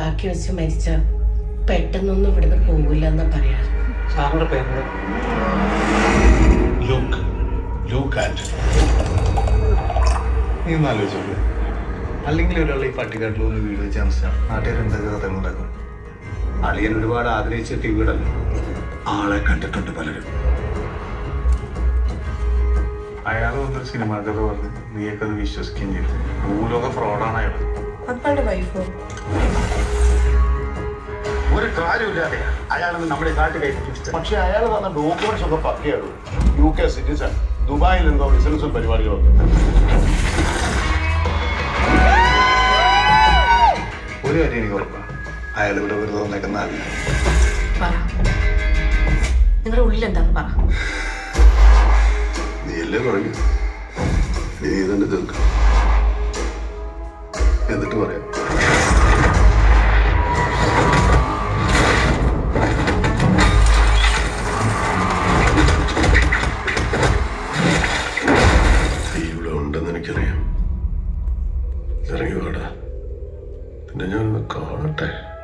ബാക്കി വെച്ച് മരിച്ച പെട്ടെന്നൊന്നും ഇവിടുന്ന് പോകില്ല എന്ന് പറയാറ് സാറിന്റെ പേര് ലൂക്ക് ലൂക്ക് ആന്റണി നീ ഒന്ന് ആലോചിച്ചു നോക്ക്. അല്ലെങ്കിൽ ഒരാൾ ഈ പട്ടിക്കാട്ടിൽ ഒന്ന് വീട് വെച്ച് താമസിച്ചാൽ നാട്ടുകാർ എന്തൊക്കെ കഥകൾ ഉണ്ടാക്കും അളിയൻ ഒരുപാട് ആഗ്രഹിച്ചെത്തിയ വീടല്ലേ ആളെ കണ്ടിട്ടുണ്ട് പലരും അയാൾ വന്നൊരു സിനിമാ കഥ പറഞ്ഞ് നീയൊക്കെ അത് വിശ്വസിക്കുകയും ചെയ്തു ഭൂലോക ഫ്രോഡാണ് അയാൾ അപ്പാളുടെ വൈഫോ ഒരു കാര്യമില്ലാതെ അയാളൊന്ന് നമ്മുടെ നാട്ടിൽ കയറ്റി പക്ഷെ അയാൾ തന്ന ഡോക്യുമെന്റ്സ് ഒക്കെ പക്കയാണ് യു കെ സിറ്റിസൺ ദുബായിൽ എന്തോ ബിസിനസ്സും പരിപാടികളൊക്കെ ഒരു കാര്യം എനിക്ക് ഉറപ്പാണ് അയാൾ ഇവിടെ വെറുതെ വന്നേക്കുന്ന അല്ല പറ നിങ്ങളുടെ ഉള്ളിൽ എന്താന്ന് പറ നീ അല്ലേ പറയൂ നീ തന്നെ തീർക്കാം എന്നിട്ട് പറയാം നീ ഇവിടെ ഉണ്ടെന്ന് എനിക്കറിയാം ഇറങ്ങി വാടാ പിന്നെ ഞാൻ ഒന്ന് കാണട്ടെ